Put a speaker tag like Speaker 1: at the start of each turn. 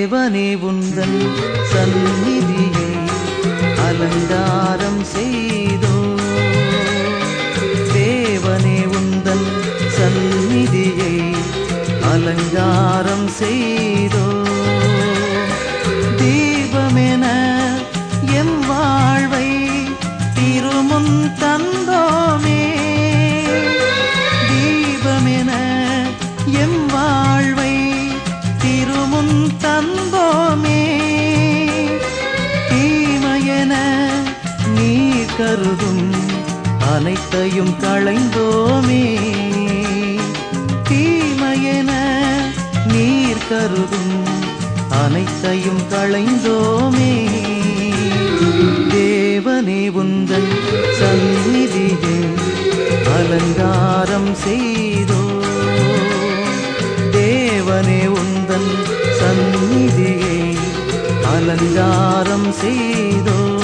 Speaker 1: தேவனே உந்தன் சந்நிதியை அலங்காரம் செய்தோ தேவனே உந்தன் சந்நிதியை அலங்காரம் செய்தோ தீபமென எம் வாழ்வை திருமுன் தந்தோமே தீபமென எம் வாழ்வை திருமுன் தந்தோமே தீமையென நீ கருதும் அனைத்தையும் களைந்தோமே தீமையென நீர் கருதும் அனைத்தையும் களைந்தோமே தேவனே உந்தன் சந்நிதியை அலங்காரம் செய்தோ தேவனே உந்தன் சந்நிதியை அலங்காரம் செய்தோ